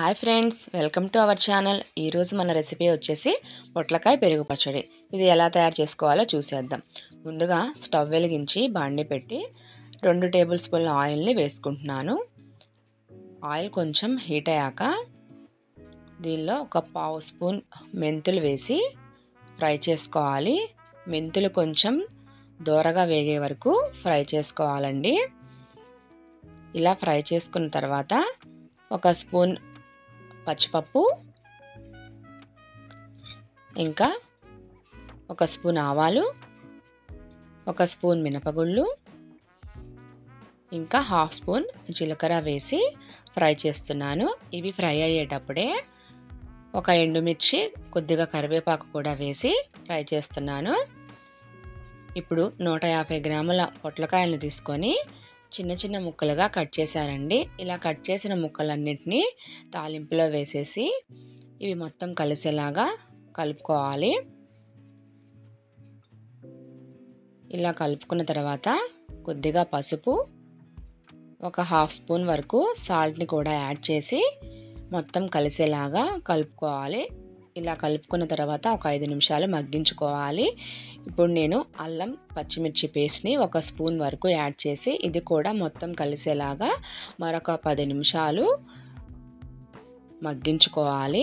hi friends welcome to our channel ఈరోజు మన recipe వచ్చేసి పొట్లకాయ పెరుగు పచ్చడి ఇది ఎలా తయారు చేసుకోవాలో చూసేద్దాం ముందుగా స్టవ్ వెలిగించి బాండి పెట్టి రెండు టేబుల్ స్పూన్ల ఆయిల్ని వేసుకుంటున్నాను ఆయిల్ కొంచెం హీట్ అయ్యాక దీనిలో ఒక పావు స్పూన్ మెంతులు వేసి ఫ్రై చేసుకోవాలి మెంతులు కొంచెం దూరగా వేగే వరకు ఫ్రై చేసుకోవాలండి ఇలా ఫ్రై చేసుకున్న తర్వాత ఒక స్పూన్ పచ్చిపప్పు ఇంకా ఒక స్పూన్ ఆవాలు ఒక స్పూన్ మినపగుళ్ళు ఇంకా హాఫ్ స్పూన్ జీలకర్ర వేసి ఫ్రై చేస్తున్నాను ఇవి ఫ్రై అయ్యేటప్పుడే ఒక ఎండుమిర్చి కొద్దిగా కరివేపాకు కూడా వేసి ఫ్రై చేస్తున్నాను ఇప్పుడు నూట యాభై గ్రాముల పొట్లకాయలను తీసుకొని చిన్న చిన్న ముక్కలుగా కట్ చేశానండి ఇలా కట్ చేసిన ముక్కలన్నింటినీ తాలింపులో వేసేసి ఇవి మొత్తం కలిసేలాగా కలుపుకోవాలి ఇలా కలుపుకున్న తర్వాత కొద్దిగా పసుపు ఒక హాఫ్ స్పూన్ వరకు సాల్ట్ని కూడా యాడ్ చేసి మొత్తం కలిసేలాగా కలుపుకోవాలి ఇలా కలుపుకున్న తర్వాత ఒక ఐదు నిమిషాలు మగ్గించుకోవాలి ఇప్పుడు నేను అల్లం పచ్చిమిర్చి పేస్ట్ని ఒక స్పూన్ వరకు యాడ్ చేసి ఇది కూడా మొత్తం కలిసేలాగా మరొక పది నిమిషాలు మగ్గించుకోవాలి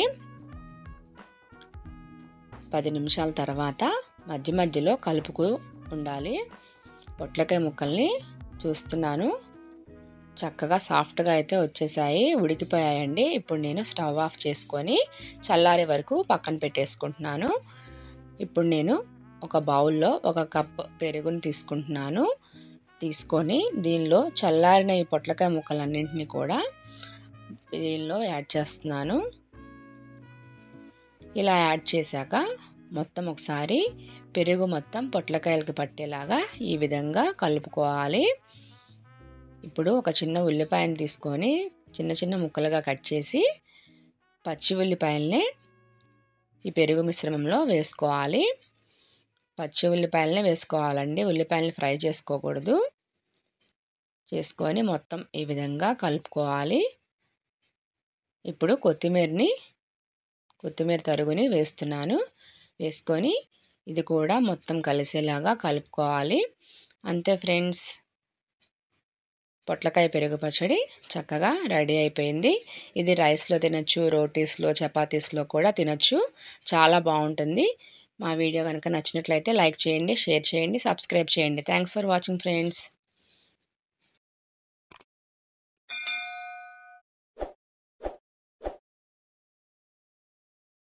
పది నిమిషాల తర్వాత మధ్య మధ్యలో కలుపుకు ఉండాలి పొట్లకాయ ముక్కల్ని చూస్తున్నాను చక్కగా సాఫ్ట్గా అయితే వచ్చేసాయి ఉడికిపోయాయండి ఇప్పుడు నేను స్టవ్ ఆఫ్ చేసుకొని చల్లారే వరకు పక్కన పెట్టేసుకుంటున్నాను ఇప్పుడు నేను ఒక బౌల్లో ఒక కప్ పెరుగుని తీసుకుంటున్నాను తీసుకొని దీనిలో చల్లారిన ఈ పొట్లకాయ ముక్కలన్నింటినీ కూడా దీనిలో యాడ్ చేస్తున్నాను ఇలా యాడ్ చేశాక మొత్తం ఒకసారి పెరుగు మొత్తం పొట్లకాయలకి పట్టేలాగా ఈ విధంగా కలుపుకోవాలి ఇప్పుడు ఒక చిన్న ఉల్లిపాయను తీసుకొని చిన్న చిన్న ముక్కలుగా కట్ చేసి పచ్చి ఉల్లిపాయల్ని ఈ పెరుగు మిశ్రమంలో వేసుకోవాలి పచ్చి ఉల్లిపాయలనే వేసుకోవాలండి ఉల్లిపాయలని ఫ్రై చేసుకోకూడదు చేసుకొని మొత్తం ఈ విధంగా కలుపుకోవాలి ఇప్పుడు కొత్తిమీరని కొత్తిమీర తరుగుని వేస్తున్నాను వేసుకొని ఇది కూడా మొత్తం కలిసేలాగా కలుపుకోవాలి అంతే ఫ్రెండ్స్ పొట్లకాయ పెరుగు పచ్చడి చక్కగా రెడీ అయిపోయింది ఇది రైస్లో తినచ్చు రోటీస్లో చపాతీస్లో కూడా తినచ్చు చాలా బాగుంటుంది మా వీడియో కనుక నచ్చినట్లయితే లైక్ చేయండి షేర్ చేయండి సబ్స్క్రైబ్ చేయండి థ్యాంక్స్ ఫర్ వాచింగ్ ఫ్రెండ్స్